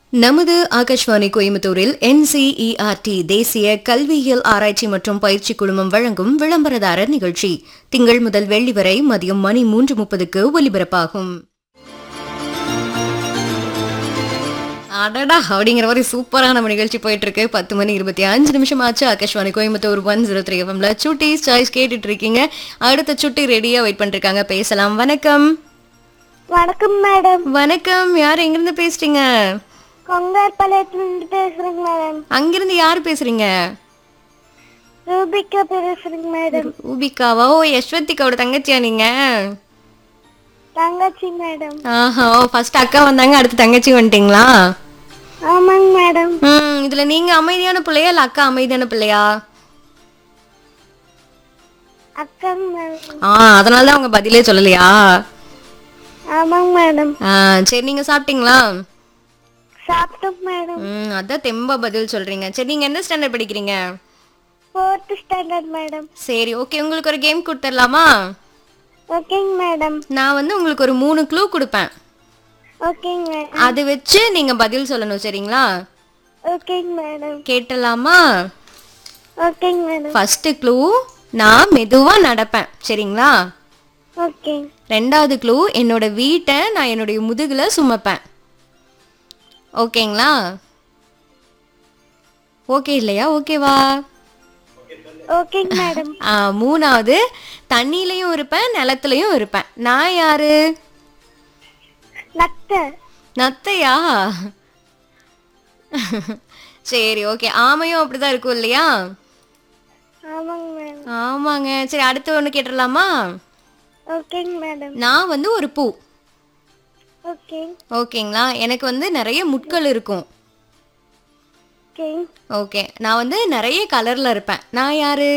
நமது ஆகாஷ்வாணி கோயம்புத்தூரில் என்சிஇஆர்டி தேசிய கல்வியியல் ஆராய்ச்சி மற்றும் பயிற்சி குழுமம் வழங்கும் விளம்பரதாரர் நிகழ்ச்சி திங்கள் முதல் வெள்ளி வரை மதியம் மணி மூன்று முப்பதுக்கு ஒலிபரப்பாகும் அடடா அப்படிங்கிற மாதிரி சூப்பரான நம்ம நிகழ்ச்சி போயிட்டு இருக்கு பத்து மணி இருபத்தி அஞ்சு நிமிஷம் ஆச்சு Akashvani Coimbatore one zero three எஃப்எம்ல சுட்டி சாய்ஸ் கேட்டுட்டு இருக்கீங்க அடுத்த சுட்டி ரெடியா வெயிட் பண்ணிருக்காங்க பேசலாம் வணக்கம் வணக்கம் மேடம் வணக்கம் யார் எங்கிருந்து பேசுறீங்க கொங்கார்பாளையத்துலேருந்து பேசுறேங்க மேடம் அங்கிருந்து யார் பேசுறீங்க ரூபிகா பேசுறேங்க மேடம் ரூபிகாவா ஓ யஸ்வந்திகாவோட தங்கச்சியா நீங்க தங்கச்சி மேடம் ஆஹா ஓ ஃபர்ஸ்ட் அக்கா வந்தாங்க அடுத்து தங்கச்சி வந்துட்டீங்களா ஆமாங்க மேடம் ம் இதுல நீங்க அமைதியான பிள்ளையா இல்ல அக்கா அமைதியான பிள்ளையா அக்காங்க மேடம் ஆ அதனால தான் அவங்க பதிலே சொல்லலையா ஆமாங்க மேடம் ஆ சரி நீங்க சாப்பிட்டீங்களா சாப்பிட்டோம் மேடம் ம் அதான் தெம்பா பதில் சொல்றீங்க சரி நீங்க என்ன ஸ்டாண்டர்ட் படிக்கிறீங்க ஃபோர்த் ஸ்டாண்டர்ட் மேடம் சரி ஓகே உங்களுக்கு ஒரு கேம் கொடுத்துடலாமா ஓகேங்க மேடம் நான் வந்து உங்களுக்கு ஒரு மூணு க்ளூ கொடுப்பேன் ஓகேங்க மேடம் அதை வச்சு நீங்க பதில் சொல்லணும் சரிங்களா ஓகேங்க மேடம் கேட்டலாமா ஓகேங்க மேடம் ஃபர்ஸ்ட் க்ளூ நான் மெதுவா நடப்பேன் சரிங்களா ஓகே ரெண்டாவது க்ளூ என்னோட வீட்டை நான் என்னுடைய முதுகுல சுமப்பேன் ஓகேங்களா ஓகே இல்லையா ஓகேவா ஓகேங்க மேடம் ஆ, மூணாவது தண்ணியிலையும் இருப்பேன் நிலத்துலையும் இருப்பேன் நான் யாரு நத்த நத்தையா சரி ஓகே ஆமையும் அப்படிதான் இருக்கும் இல்லையா ஆமாங்க மேடம் ஆமாங்க சரி அடுத்து ஒன்று கேட்டுடலாமா ஓகேங்க மேடம் நான் வந்து ஒரு பூ ஓகே ஓகேங்களா எனக்கு வந்து நிறைய முட்கள் இருக்கும் ஓகே ஓகே நான் வந்து நிறைய கலர்ல இருப்பேன் நான் யாரு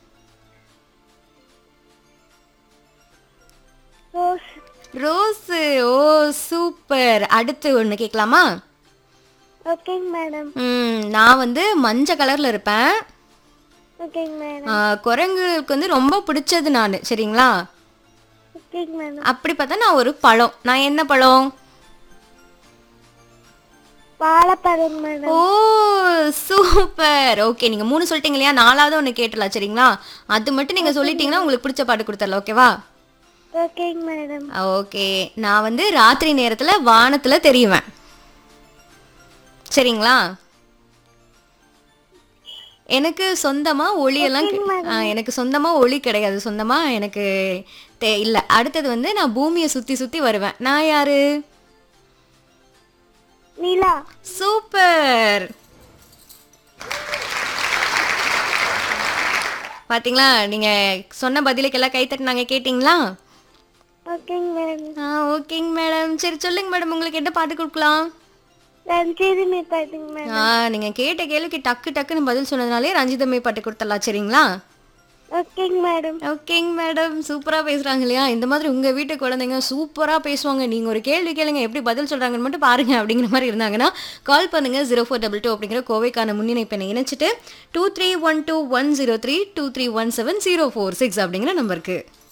ரோஸ் ரோஸு ஓ சூப்பர் அடுத்து ஒன்று கேட்கலாமா ஓகேங்க மேடம் ம் நான் வந்து மஞ்சள் கலர்ல இருப்பேன் ஓகேங்க மேடம் ஆ, குரங்குக்கு வந்து ரொம்ப பிடிச்சது நான் சரிங்களா ஓகேங்க மேடம் அப்படி பார்த்தா நான் ஒரு பழம் நான் என்ன பழம் வாழைப்பழம் மேடம் ஓ சூப்பர் ஓகே நீங்க மூணு சொல்லிட்டீங்க இல்லையா நாலாவது ஒன்று கேட்டலாம் சரிங்களா அது மட்டும் நீங்க சொல்லிட்டீங்கன்னா உங்களுக்கு பிடிச்ச பாட்டு கொடுத்துடலாம் ஓகேவா ஓகேங்க மேடம் ஓகே நான் வந்து ராத்திரி நேரத்துல வானத்துல தெரியுவேன் சரிங்களா எனக்கு சொந்தமா ஒளியெல்லாம் கி- ஆ, எனக்கு சொந்தமா ஒளி கிடையாது சொந்தமா எனக்கு தே- இல்ல அடுத்தது வந்து நான் பூமியை சுத்தி சுத்தி வருவேன் நான் யாரு நிலா சூப்பர் பாத்தீங்களா நீங்க சொன்ன பதிலுக்கெல்லாம் கை தட்டினாங்க கேட்டிங்களா ஓகேங்க மேடம் ஆ ஓகேங்க மேடம் சரி சொல்லுங்க மேடம் உங்களுக்கு என்ன பாட்டு கொடுக்கலாம் ரஞ்சிதமே பாட்டுங்க மேடம் ஆ நீங்க கேட்ட கேள்விக்கு டக்கு டக்குன்னு பதில் சொன்னதுனாலே ரஞ்சிதமே பாட்டு கொடுத்துடலாம் சரிங்களா ஓகேங்க மேடம் ஓகேங்க மேடம் சூப்பரா பேசுறாங்க இல்லையா இந்த மாதிரி உங்க வீட்டு குழந்தைங்க சூப்பரா பேசுவாங்க நீங்க ஒரு கேள்வி கேளுங்க எப்படி பதில் சொல்றாங்கன்னு மட்டும் பாருங்க அப்படிங்கிற மாதிரி இருந்தாங்கன்னா கால் பண்ணுங்க ஜீரோ ஃபோர் டபுள் டூ அப்படிங்கிற கோவைக்கான முன்னிணைப்பை இணைச்சிட்டு two three one two one zero three two three one seven zero four six அப்படிங்கிற நம்பருக்கு